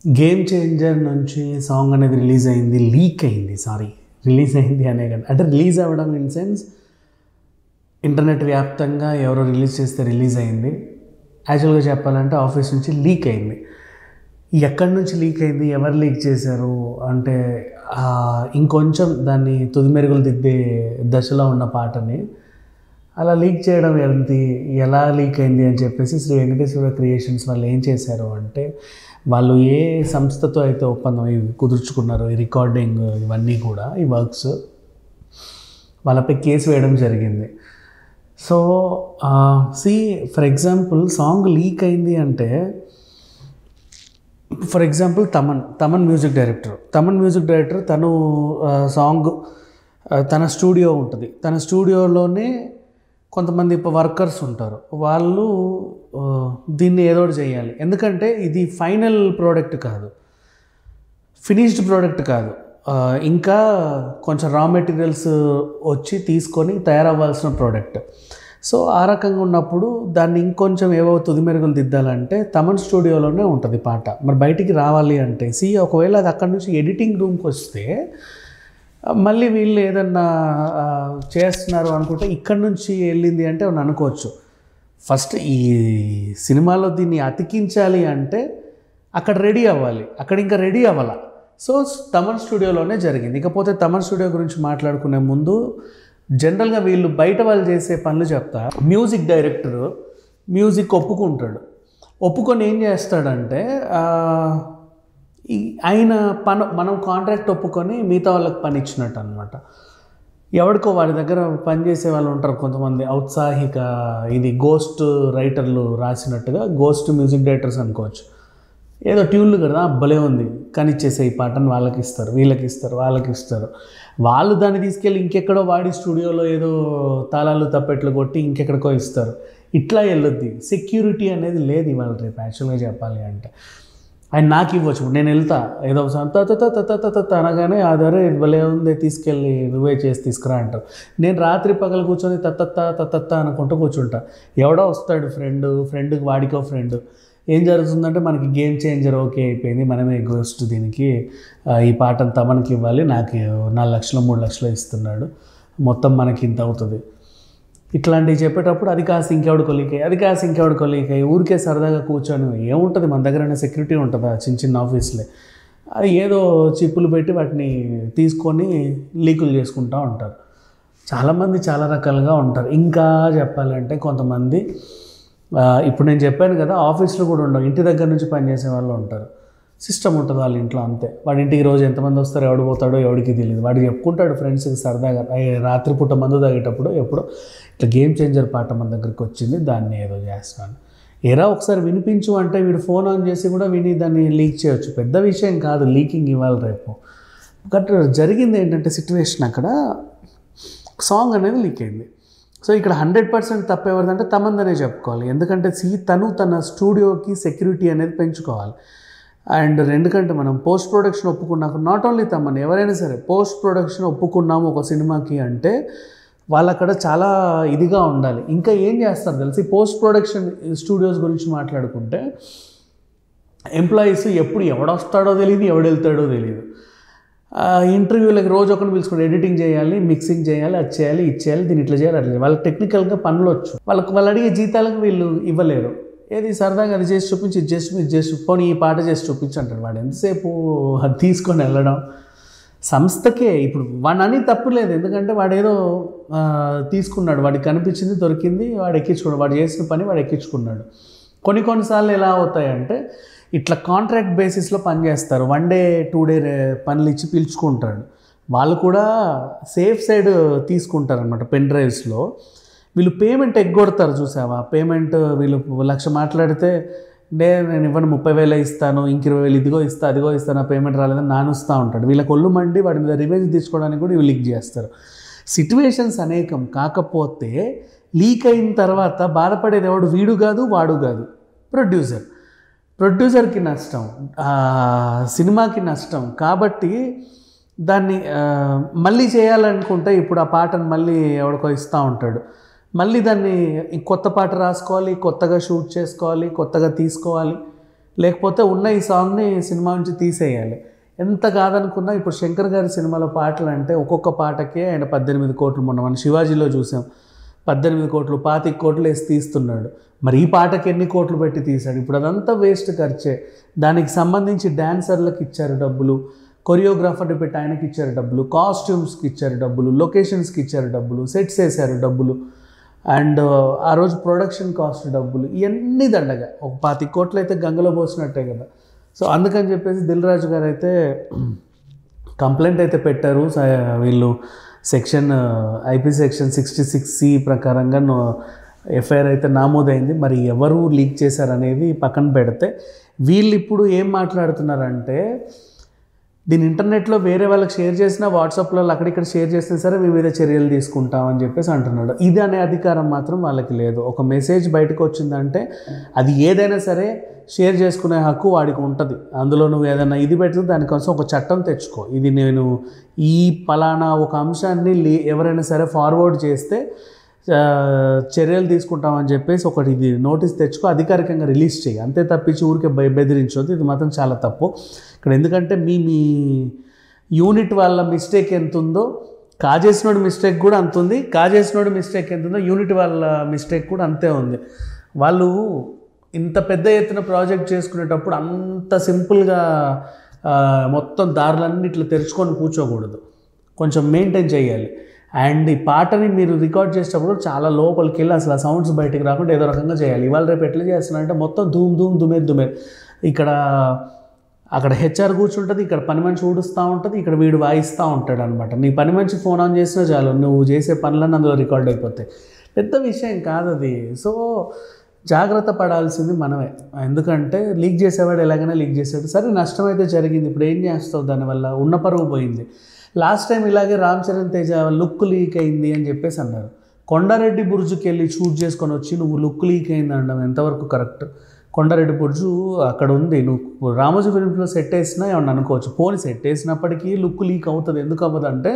Game changer నుంచి song అనేది release అయింది లీక్ అయింది సారీ రిలీజ్ అయింది అనే కదా అంటే రిలీజ్ అవ్వడం ఇన్ సెన్స్ ఇంటర్నెట్ వ్యాప్తంగా ఎవరో రిలీజ్ చేస్తే రిలీజ్ అయింది యాక్చువల్గా చెప్పాలంటే ఆఫీస్ నుంచి లీక్ అయింది ఎక్కడి నుంచి లీక్ అయింది ఎవరు లీక్ చేశారు అంటే ఆ, ఇంకొంచెం దాన్ని తుది మెరుగులు దిద్దే దశలో ఉన్న పాటని అలా లీక్ చేయడం ఏంటి ఎలా లీక్ అయింది అని చెప్పేసి శ్రీ వెంకటేశ్వర క్రియేషన్స్ వాళ్ళు ఏం చేశారు అంటే వాళ్ళు ఏ సంస్థతో అయితే ఒప్పందం ఇవి కుదుర్చుకున్నారో ఈ రికార్డింగ్ ఇవన్నీ కూడా ఈ వర్క్స్ వాళ్ళపై కేసు వేయడం జరిగింది so see for example song leak అయింది అంటే for example Thaman Thaman music director Thaman music director తను సాంగ్ తన స్టూడియో ఉంటుంది తన స్టూడియోలోనే కొంతమంది వర్కర్స్ ఉంటారు వాళ్ళు ఆ, దీన్ని ఏదో ఒకటి చేయాలి ఎందుకంటే ఇది ఫైనల్ ప్రోడక్ట్ కాదు ఫినిష్డ్ ప్రోడక్ట్ కాదు ఆ, ఇంకా కొంచెం రా మెటీరియల్స్ వచ్చి తీసుకొని తయారవ్వాల్సిన ప్రోడక్ట్ సో ఆ రకంగా ఉన్నప్పుడు దాన్ని ఇంకొంచెం ఏవో తుది మెరుగులు దిద్దాలంటే తమన్ స్టూడియోలోనే ఉంటుంది పాట మరి బయటికి రావాలి అంటే సి ఒకవేళ అది అక్కడ నుంచి ఎడిటింగ్ రూమ్కి వస్తే ఆ, మళ్ళీ వీళ్ళు ఏదన్నా ఆ, చేస్తున్నారు అనుకుంటే ఇక్కడ నుంచి వెళ్ళింది అంటే అవును అనుకోవచ్చు ఫస్ట్ ఈ సినిమాలో దీన్ని అతికించాలి అంటే అక్కడ రెడీ అవ్వాలి అక్కడ ఇంకా రెడీ అవ్వాల సో తమన్ స్టూడియోలోనే జరిగింది ఇకపోతే తమన్ స్టూడియో గురించి మాట్లాడుకునే ముందు జనరల్గా వీళ్ళు బయట వాళ్ళు చేసే పనులు చెప్తా మ్యూజిక్ డైరెక్టర్ మ్యూజిక్ ఒప్పుకుంటాడు ఒప్పుకొని ఏం చేస్తాడంటే ఆ, ఈ ఆయన పని మనం కాంట్రాక్ట్ ఒప్పుకొని మిగతా వాళ్ళకి పని ఇచ్చినట్టు అనమాట ఎవరికో వాడి దగ్గర పనిచేసే వాళ్ళు ఉంటారు కొంతమంది ఔత్సాహిక ఇది గోస్ట్ రైటర్లు రాసినట్టుగా గోస్ట్ మ్యూజిక్ డైరెక్టర్స్ అనుకోవచ్చు ఏదో ట్యూన్లు కదా భలే ఉంది కానీ ఇచ్చేసే ఈ పాటను వాళ్ళకి ఇస్తారు వీళ్ళకి ఇస్తారు వాళ్ళకి ఇస్తారు వాళ్ళు దాన్ని తీసుకెళ్ళి ఇంకెక్కడో వాడి స్టూడియోలో ఏదో తాళాలు తప్పెట్లు కొట్టి ఇంకెక్కడికో ఇస్తారు ఇట్లా వెళ్ళొద్ది సెక్యూరిటీ అనేది లేదు ఇవాళ రేపు యాక్చువల్గా చెప్పాలి అంటే ఆయన నాకు ఇవ్వచ్చు నేను వెళ్తా ఏదో ఒకసారి త త త త త త త అనగానే అదరే ఇది భలే ఉంది తీసుకెళ్ళి నువ్వే చేసి తీసుకురా అంటారు నేను రాత్రి పగలు కూర్చొని తత్తత్త తత్తత్త అనుకుంటూ కూర్చుంటా ఎవడో వస్తాడు ఫ్రెండ్ ఫ్రెండ్కి వాడికో ఫ్రెండ్ ఏం జరుగుతుందంటే మనకి గేమ్ చేంజర్ ఓకే అయిపోయింది మనమే గోస్ట్ దీనికి ఆ, ఈ పాటను తమనికి ఇవ్వాలి నాకు నాలుగు లక్షలు మూడు లక్షలు ఇస్తున్నాడు మొత్తం మనకి ఇంత అవుతుంది ఇట్లాంటివి చెప్పేటప్పుడు అది కాస్త ఇంకెవడు కొలికాయి అది కాస్త ఇంకెవడు కొలికాయి ఊరికే సరదాగా కూర్చొని ఏముంటుంది మన దగ్గర సెక్యూరిటీ ఉంటుందా చిన్న చిన్న ఆఫీస్లే అది ఏదో చిప్పులు పెట్టి వాటిని తీసుకొని లీకులు చేసుకుంటూ ఉంటారు చాలామంది చాలా రకాలుగా ఉంటారు ఇంకా చెప్పాలంటే కొంతమంది ఆ, ఇప్పుడు నేను చెప్పాను కదా ఆఫీస్లో కూడా ఉండవు ఇంటి దగ్గర నుంచి పనిచేసే వాళ్ళు ఉంటారు సిస్టమ్ ఉంటుంది వాళ్ళ ఇంట్లో అంతే వాడి ఇంటికి రోజు ఎంతమంది వస్తారో ఎవడు పోతాడో ఎవడికి తెలియదు వాడు చెప్పుకుంటాడు ఫ్రెండ్స్కి సరదాగా "అయ్య, రాత్రిపూట మందు తాగేటప్పుడు ఎప్పుడో ఇట్లా గేమ్ చేంజర్ పాట మన దగ్గరికి వచ్చింది దాన్ని ఏదో చేస్తున్నాను ఏరా ఒకసారి వినిపించు అంటే వీడు ఫోన్ ఆన్ చేసి కూడా విని దాన్ని లీక్ చేయొచ్చు పెద్ద విషయం కాదు లీకింగ్ ఇవ్వాలి రేపు బట్ జరిగింది ఏంటంటే సిచ్యువేషన్ అక్కడ సాంగ్ అనేది లీక్ అయింది సో ఇక్కడ హండ్రెడ్ పర్సెంట్ తప్పు ఎవరిదంటే తమందనే చెప్పుకోవాలి ఎందుకంటే సి తను తన స్టూడియోకి సెక్యూరిటీ అనేది పెంచుకోవాలి అండ్ ఎందుకంటే మనం పోస్ట్ ప్రొడక్షన్ ఒప్పుకున్నాక నాట్ ఓన్లీ తమ్మని ఎవరైనా సరే పోస్ట్ ప్రొడక్షన్ ఒప్పుకున్నాము ఒక సినిమాకి అంటే వాళ్ళు అక్కడ చాలా ఇదిగా ఉండాలి ఇంకా ఏం చేస్తారు తెలిసి పోస్ట్ ప్రొడక్షన్ స్టూడియోస్ గురించి మాట్లాడుకుంటే ఎంప్లాయీస్ ఎప్పుడు ఎవడొస్తాడో తెలియదు ఎవడు వెళ్తాడో తెలియదు ఆ, ఇంటర్వ్యూలకు రోజు ఒకరిని పిలుచుకుని ఎడిటింగ్ చేయాలి మిక్సింగ్ చేయాలి అది చేయాలి ఇది చేయాలి దీన్ని ఇట్లా చేయాలి అట్లా చేయాలి. వాళ్ళకి టెక్నికల్గా పనులు వచ్చు వాళ్ళకి వాళ్ళు అడిగే జీతాలకు వీళ్ళు ఇవ్వలేరు ఏది సరదాగా అది చేసి చూపించి ఇది చేసి ఇది చేసి పోనీ ఈ పాట చేసి చూపించి అంటాడు వాడు ఎంతసేపు అది తీసుకొని వెళ్ళడం సంస్థకే ఇప్పుడు వాడిని తప్పులేదు ఎందుకంటే వాడు ఏదో ఆ, తీసుకున్నాడు వాడికి కనిపించింది దొరికింది వాడు ఎక్కించుకున్నాడు వాడు చేసిన పని వాడు ఎక్కించుకున్నాడు కొన్ని కొన్నిసార్లు ఎలా అవుతాయంటే ఇట్లా కాంట్రాక్ట్ బేసిస్లో పనిచేస్తారు వన్ డే టూ డే పనులు ఇచ్చి పిలుచుకుంటాడు వాళ్ళు కూడా సేఫ్ సైడ్ తీసుకుంటారు అనమాట పెన్ డ్రైవ్స్లో వీళ్ళు పేమెంట్ ఎగ్గొడతారు చూసావా పేమెంట్ వీళ్ళు లక్ష మాట్లాడితే నే నేను ఇవ్వను ముప్పై వేలు ఇస్తాను ఇంక ఇరవై వేలు ఇదిగో ఇస్తా అదిగో ఇస్తాను నా పేమెంట్ రాలేదని నానుస్తూ ఉంటాడు వీళ్ళకి ఒళ్ళు మండి వాడి మీద రివెంజ్ తీసుకోవడానికి కూడా వీళ్ళు లీక్ చేస్తారు సిట్యువేషన్స్ అనేకం కాకపోతే లీక్ అయిన తర్వాత బాధపడేది ఎవడు వీడు కాదు వాడు కాదు ప్రొడ్యూసర్ ప్రొడ్యూసర్కి నష్టం ఆ, సినిమాకి నష్టం కాబట్టి దాన్ని ఆ, మళ్ళీ చేయాలనుకుంటే ఇప్పుడు ఆ పాటను మళ్ళీ ఎవడికో ఇస్తూ ఉంటాడు మళ్ళీ దాన్ని ఈ కొత్త పాట రాసుకోవాలి కొత్తగా షూట్ చేసుకోవాలి కొత్తగా తీసుకోవాలి లేకపోతే ఉన్న ఈ సాంగ్ని సినిమా నుంచి తీసేయాలి ఎంత కాదనుకున్నా ఇప్పుడు శంకర్ గారి సినిమాలో పాటలు అంటే ఒక్కొక్క పాటకే ఆయన పద్దెనిమిది కోట్లు మొన్న మనం శివాజీలో చూసాం పద్దెనిమిది కోట్లు పాతిక కోట్లు వేసి తీస్తున్నాడు మరి ఈ పాటకి ఎన్ని కోట్లు పెట్టి తీశాడు ఇప్పుడు అదంతా వేస్ట్ ఖర్చే దానికి సంబంధించి డ్యాన్సర్లకు ఇచ్చారు డబ్బులు కొరియోగ్రాఫర్ని పెట్టి ఆయనకి ఇచ్చారు డబ్బులు కాస్ట్యూమ్స్కి ఇచ్చారు డబ్బులు లొకేషన్స్కి ఇచ్చారు డబ్బులు సెట్స్ వేశారు డబ్బులు అండ్ ఆ రోజు ప్రొడక్షన్ కాస్ట్ డబ్బులు ఇవన్నీ దండగా ఒక పాతి కోట్లు అయితే గంగలో పోసినట్టే కదా సో అందుకని చెప్పేసి దిల్ రాజు గారు అయితే కంప్లైంట్ అయితే పెట్టారు స- వీళ్ళు section IP section sixty six C ప్రకారంగా ఎఫ్ఐఆర్ అయితే నామోదైంది మరి ఎవరు లీక్ చేశారనేది పక్కన పెడితే వీళ్ళు ఇప్పుడు ఏం మాట్లాడుతున్నారంటే దీని ఇంటర్నెట్లో వేరే వాళ్ళకి షేర్ చేసినా వాట్సాప్లో అక్కడిక్కడ షేర్ చేసినా సరే మీ మీద చర్యలు తీసుకుంటామని చెప్పేసి అంటున్నాడు ఇది అనే అధికారం మాత్రం వాళ్ళకి లేదు ఒక మెసేజ్ బయటకు వచ్చిందంటే అది ఏదైనా సరే షేర్ చేసుకునే హక్కు వాడికి ఉంటుంది అందులో నువ్వు ఏదైనా ఇది పెడితే దానికోసం ఒక చట్టం తెచ్చుకో ఇది నేను ఈ పలానా ఒక అంశాన్ని లే- ఎవరైనా సరే ఫార్వర్డ్ చేస్తే ఆ, చర్యలు తీసుకుంటామని చెప్పేసి ఒకటి ఇది నోటీస్ తెచ్చుకో అధికారికంగా రిలీజ్ చేయి అంతే తప్పించి ఊరికే బె- బెదిరించొద్దు ఇది మాత్రం చాలా తప్పు ఇక్కడ ఎందుకంటే మీ మీ యూనిట్ వాళ్ళ మిస్టేక్ ఎంత ఉందో కాజేసినోడి మిస్టేక్ కూడా అంత ఉంది కాజేసినోడి మిస్టేక్ ఎంత ఉందో యూనిట్ వాళ్ళ మిస్టేక్ కూడా అంతే ఉంది వాళ్ళు ఇంత పెద్ద ఎత్తున ప్రాజెక్ట్ చేసుకునేటప్పుడు అంత సింపుల్గా ఆ, మొత్తం దారులన్నీ ఇట్లా తెరుచుకొని కూర్చోకూడదు కొంచెం మెయింటైన్ చేయాలి అండ్ ఈ పాటని మీరు రికార్డ్ చేసేటప్పుడు చాలా లోపలికి వెళ్ళి అసలు ఆ సౌండ్స్ బయటికి రాకుండా ఏదో రకంగా చేయాలి ఇవాళ రేపు ఎట్లా చేస్తున్నారంటే మొత్తం ధూమ్ ధూమ్ దుమేద్ దుమేద్ ఇక్కడ అక్కడ హెచ్ఆర్ కూర్చుంటుంది ఇక్కడ పని మనిషి ఊడుస్తూ ఉంటుంది ఇక్కడ వీడు వాయిస్తూ ఉంటాడు అనమాట నీ పని మనిషి ఫోన్ ఆన్ చేసినా చాలు నువ్వు చేసే పనులన్నీ అందులో రికార్డ్ అయిపోతాయి పెద్ద విషయం కాదు అది సో జాగ్రత్త పడాల్సింది మనమే ఎందుకంటే లీక్ చేసేవాడు ఎలాగైనా లీక్ చేసాడు సరే నష్టం అయితే జరిగింది ఇప్పుడు ఏం చేస్తావు దానివల్ల ఉన్న పరువు పోయింది లాస్ట్ టైం ఇలాగే రామ్ చరణ్ తేజ లుక్ లీక్ అయింది అని చెప్పేసి అన్నారు కొండారెడ్డి బుర్జుకి వెళ్ళి షూట్ చేసుకొని వచ్చి నువ్వు లుక్ లీక్ అయింది అనడం ఎంతవరకు కరెక్ట్ కొండారెడ్డి బుర్జు అక్కడ ఉంది నువ్వు రామోజీ ఫిల్మ్స్లో సెట్ వేసినా ఏమన్నా అనుకోవచ్చు పోనీ సెట్ వేసినప్పటికీ లుక్ లీక్ అవుతుంది ఎందుకు అవ్వదు అంటే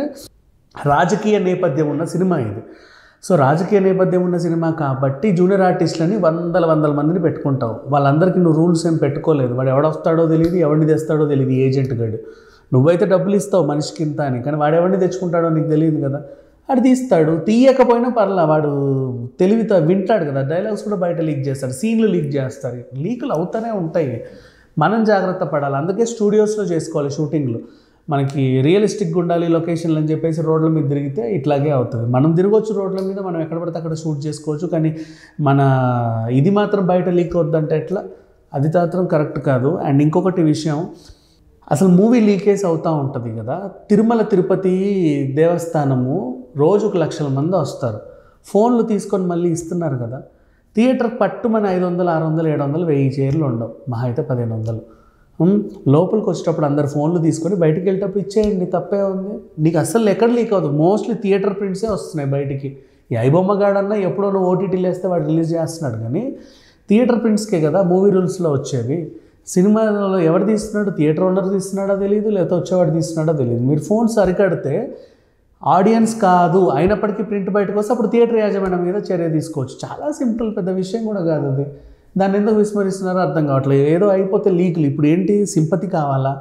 రాజకీయ నేపథ్యం ఉన్న సినిమా ఇది సో రాజకీయ నేపథ్యం ఉన్న సినిమా కాబట్టి జూనియర్ ఆర్టిస్టులని వందల వందల మందిని పెట్టుకుంటావు వాళ్ళందరికీ నువ్వు రూల్స్ ఏం పెట్టుకోలేదు వాడు ఎవడొస్తాడో తెలియదు ఎవరిని తెస్తాడో తెలియదు ఏజెంట్ గడు నువ్వైతే డబ్బులు ఇస్తావు మనిషికి ఇంత అని కానీ వాడు ఎవరిని తెచ్చుకుంటాడో నీకు తెలియదు కదా వాడు తీస్తాడు తీయకపోయినా పర్లా వాడు తెలివితో వింటాడు కదా డైలాగ్స్ కూడా బయట లీక్ చేస్తాడు సీన్లు లీక్ చేస్తారు లీకులు అవుతూనే ఉంటాయి మనం జాగ్రత్త పడాలి అందుకే స్టూడియోస్లో చేసుకోవాలి షూటింగ్లు మనకి రియలిస్టిక్గా ఉండాలి లొకేషన్లు అని చెప్పేసి రోడ్ల మీద తిరిగితే ఇట్లాగే అవుతుంది మనం తిరగవచ్చు రోడ్ల మీద మనం ఎక్కడ పడితే అక్కడ షూట్ చేసుకోవచ్చు కానీ మన ఇది మాత్రం బయట లీక్ అవుద్దంటే ఎట్లా అది మాత్రం కరెక్ట్ కాదు అండ్ ఇంకొకటి విషయం అసలు మూవీ లీకేజ్ అవుతూ ఉంటుంది కదా తిరుమల తిరుపతి దేవస్థానము రోజుకు లక్షల మంది వస్తారు ఫోన్లు తీసుకొని మళ్ళీ ఇస్తున్నారు కదా థియేటర్ పట్టుమని ఐదు వందలు ఆరు వందలు ఏడు వందలు వెయ్యి చీరలు ఉండవు మహా అయితే పదిహేను వందలు ఉమ్, లోపలికి వచ్చేటప్పుడు అందరు ఫోన్లు తీసుకొని బయటికి వెళ్ళేటప్పుడు ఇచ్చేయండి తప్పే ఉంది నీకు అస్సలు ఎక్కడ లీక్ అవుతుంది మోస్ట్లీ థియేటర్ ప్రింట్సే వస్తున్నాయి బయటికి ఈ ఐబొమ్మ గాడన్నా ఎప్పుడో నువ్వు ఓటీటీలు వేస్తే వాడు రిలీజ్ చేస్తున్నాడు కానీ థియేటర్ ప్రింట్స్కే కదా మూవీ రూల్స్లో వచ్చేవి సినిమాలో ఎవరు తీస్తున్నాడు థియేటర్ ఓనర్ తీస్తున్నాడో తెలియదు లేకపోతే వచ్చేవాడు తీస్తున్నాడో తెలియదు మీరు ఫోన్ సరికడితే ఆడియన్స్ కాదు అయినప్పటికీ ప్రింట్ బయటకు వస్తే అప్పుడు థియేటర్ యాజమాన్యం మీద చర్య తీసుకోవచ్చు చాలా సింపుల్ పెద్ద విషయం కూడా కాదు అది దాన్ని ఎందుకు విస్మరిస్తున్నారో అర్థం కావట్లేదు ఏదో అయిపోతే లీకులు ఇప్పుడు ఏంటి సింపతి కావాలా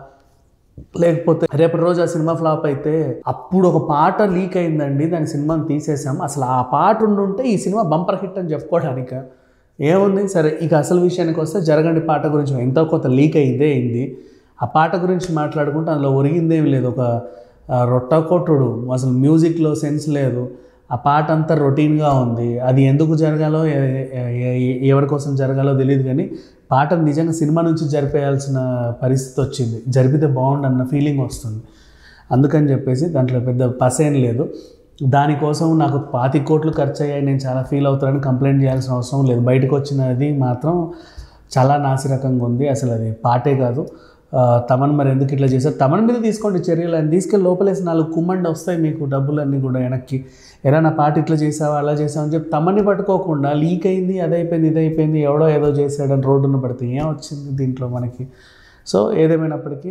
లేకపోతే రేపటి రోజు ఆ సినిమా ఫ్లాప్ అయితే అప్పుడు ఒక పాట లీక్ అయిందండి దాని సినిమాని తీసేసాం అసలు ఆ పాట ఉండుంటే ఈ సినిమా బంపర్ హిట్ అని చెప్పుకోవడానికి ఏముంది సరే ఇక అసలు విషయానికి వస్తే జరగండి పాట గురించి ఎంతో కొంత లీక్ అయిందే అయింది ఆ పాట గురించి మాట్లాడుకుంటే అందులో ఒరిగిందేం లేదు ఒక ఆ, రొట్టకొట్టుడు అసలు మ్యూజిక్లో సెన్స్ లేదు ఆ పాట అంతా రొటీన్గా ఉంది అది ఎందుకు జరగాలో ఎ- ఎ- ఎ- ఎవరి కోసం జరగాలో తెలియదు కానీ పాట నిజంగా సినిమా నుంచి జరిపేయాల్సిన పరిస్థితి వచ్చింది జరిపితే బాగుండు అన్న ఫీలింగ్ వస్తుంది అందుకని చెప్పేసి దాంట్లో పెద్ద పసేం లేదు దానికోసం నాకు పాతి కోట్లు ఖర్చు అయ్యాయి నేను చాలా ఫీల్ అవుతానని కంప్లైంట్ చేయాల్సిన అవసరం లేదు బయటకు వచ్చినది మాత్రం చాలా నాసిరకంగా ఉంది అసలు అది పాటే కాదు ఆ, తమన్ మరి ఎందుకు ఇట్లా చేశారు తమన్ మీద తీసుకోండి చర్యలు అని తీసుకెళ్ళి లోపలేసి నాలుగు కుమ్మండి వస్తాయి మీకు డబ్బులన్నీ కూడా వెనక్కి ఎరా నా పాట ఇట్లా చేసావా అలా చేసావా అని చెప్పి తమన్ని పట్టుకోకుండా లీక్ అయింది అదైపోయింది ఇదైపోయింది ఎవడో ఏదో చేశాడని రోడ్డున పడితే ఏం వచ్చింది దీంట్లో మనకి సో ఏదేమైనప్పటికీ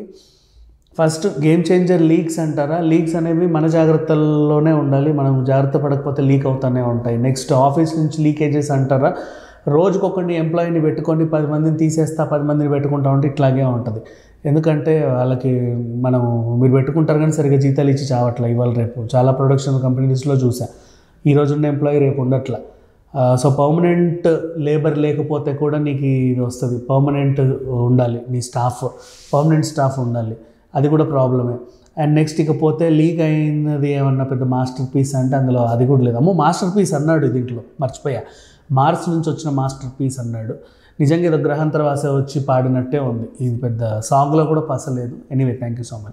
ఫస్ట్ గేమ్ చేంజర్ లీక్స్ అంటారా లీక్స్ అనేవి మన జాగ్రత్తల్లోనే ఉండాలి మనం జాగ్రత్త పడకపోతే లీక్ అవుతూనే ఉంటాయి నెక్స్ట్ ఆఫీస్ నుంచి లీకేజెస్ అంటారా రోజుకొకరిని ఎంప్లాయీని పెట్టుకొని పది మందిని తీసేస్తా పది మందిని పెట్టుకుంటా ఉంటే ఇట్లాగే ఉంటుంది ఎందుకంటే వాళ్ళకి మనం మీరు పెట్టుకుంటారు కానీ సరిగ్గా జీతాలు ఇచ్చి చావట్లే ఇవాళ రేపు చాలా ప్రొడక్షన్ కంపెనీస్లో చూసా ఈ రోజున్న ఎంప్లాయీ రేపు ఉండట్లా ఆ, సో పర్మనెంట్ లేబర్ లేకపోతే కూడా నీకు ఇది వస్తుంది పర్మనెంట్ ఉండాలి నీ స్టాఫ్ పర్మనెంట్ స్టాఫ్ ఉండాలి అది కూడా ప్రాబ్లమే అండ్ నెక్స్ట్ ఇకపోతే లీక్ అయినది ఏమన్నా పెద్ద మాస్టర్ పీస్ అంటే అందులో అది కూడా లేదు అమ్మో మాస్టర్ పీస్ అన్నాడు దీంట్లో మర్చిపోయా మార్స్ నుంచి వచ్చిన మాస్టర్ పీస్ అన్నాడు నిజంగా ఏదో గ్రహాంతరవాస వచ్చి పాడినట్టే ఉంది ఇది పెద్ద సాంగ్లో కూడా పసలేదు anyway thank you so much